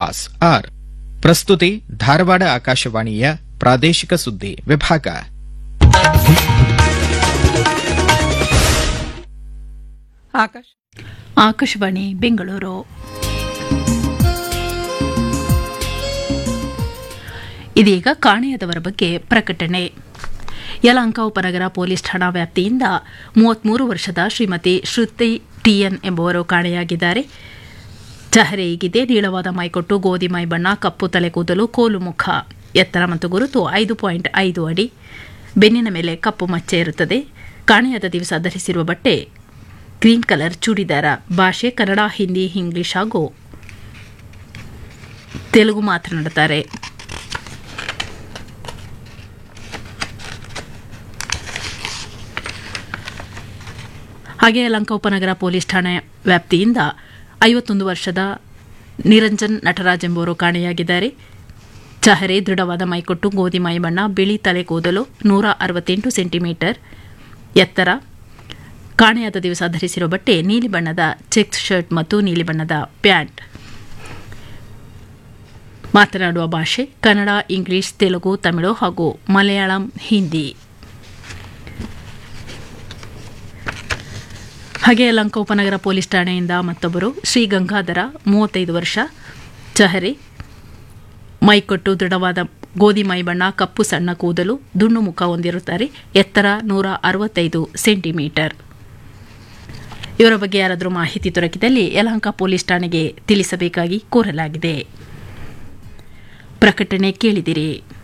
Srinivas R ಪ್ರಸ್ತುತಿ ಧಾರವಾಡ ಆಕಾಶವಾಣಿಯ ಪ್ರಾದೇಶಿಕ ಸುದ್ದಿ ವಿಭಾಗ ಆಕಾಶ ಆಕಾಶವಾಣಿ ಬೆಂಗಳೂರು ಇದೀಗ ಕಾಣೆಯಾದವರ ಬಗ್ಗೆ ಪ್ರಕಟಣೆ ಯಲಹಂಕ ಉಪನಗರ ಪೊಲೀಸ್ ಠಾಣಾ ವ್ಯಾಪ್ತಿಯಿಂದ ಮೂವತ್ಮೂರು ವರ್ಷದ ಶ್ರೀಮತಿ ಶ್ರುತಿ ಟಿಎನ್ ಎಂಬುವರು ಕಾಣೆಯಾಗಿದ್ದಾರೆ ಚಹರೆ ಈಗಿದೆ ನೀಳವಾದ ಮೈಕೊಟ್ಟು ಗೋಧಿ ಮೈ ಬಣ್ಣ ಕಪ್ಪು ತಲೆ ಕೂದಲು ಕೋಲು ಮುಖ ಎತ್ತರ ಮತ್ತು ಗುರುತು ಐದು ಪಾಯಿಂಟ್ ಐದು ಅಡಿ ಬೆನ್ನಿನ ಮೇಲೆ ಕಪ್ಪು ಮಚ್ಚೆ ಇರುತ್ತದೆ ಕಾಣೆಯಾದ ದಿವಸ ಧರಿಸಿರುವ ಬಟ್ಟೆ ಗ್ರೀನ್ ಕಲರ್ ಚೂಡಿದಾರ ಭಾಷೆ ಕನ್ನಡ ಹಿಂದಿ ಇಂಗ್ಲಿಷ್ ಹಾಗೂ ತೆಲುಗು ಮಾತನಾಡುತ್ತಾರೆ ಹಾಗೆ ಲಂಕಾ ಉಪನಗರ ಪೊಲೀಸ್ ಠಾಣೆ ವ್ಯಾಪ್ತಿಯಿಂದ ಐವತ್ತೊಂದು ವರ್ಷದ ನಿರಂಜನ್ ನಟರಾಜ್ ಎಂಬುವರು ಕಾಣೆಯಾಗಿದ್ದಾರೆ ಚಹರೆ ದೃಢವಾದ ಮೈಕೊಟ್ಟು ಗೋಧಿ ಮೈ ಬಣ್ಣ ಬಿಳಿ ತಲೆ ಕೂದಲು ನೂರ ಅರವತ್ತೆಂಟು ಸೆಂಟಿಮೀಟರ್ ಎತ್ತರ ಕಾಣೆಯಾದ ದಿವಸ ಧರಿಸಿರುವ ಬಟ್ಟೆ ನೀಲಿ ಬಣ್ಣದ ಚೆಕ್ಸ್ ಶರ್ಟ್ ಮತ್ತು ನೀಲಿ ಬಣ್ಣದ ಪ್ಯಾಂಟ್ ಮಾತನಾಡುವ ಭಾಷೆ ಕನ್ನಡ ಇಂಗ್ಲಿಷ್ ತೆಲುಗು ತಮಿಳು ಹಾಗೂ ಮಲಯಾಳಂ ಹಿಂದಿ ಹಾಗೆ ಲಂಕ ಉಪನಗರ ಪೊಲೀಸ್ ಠಾಣೆಯಿಂದ ಮತ್ತೊಬ್ಬರು ಶ್ರೀ ಗಂಗಾಧರ ಮೂವತ್ತೈದು ವರ್ಷ ಚಹರೆ ಮೈಕೊಟ್ಟು ದೃಢವಾದ ಗೋಧಿ ಮೈ ಬಣ್ಣ ಕಪ್ಪು ಸಣ್ಣ ಕೂದಲು ದುಣ್ಣು ಮುಖ ಹೊಂದಿರುತ್ತಾರೆ ಎತ್ತರ ನೂರ ಅರವತ್ತೈದು ಸೆಂಟಿಮೀಟರ್ ಇವರ ಬಗ್ಗೆ ಯಾರಾದರೂ ಮಾಹಿತಿ ದೊರಕಿದಲ್ಲಿ ಯಲಹಂಕ ಪೊಲೀಸ್ ಠಾಣೆಗೆ ತಿಳಿಸಬೇಕಾಗಿ ಕೋರಲಾಗಿದೆ ಪ್ರಕಟಣೆ ಕೇಳಿದಿರಿ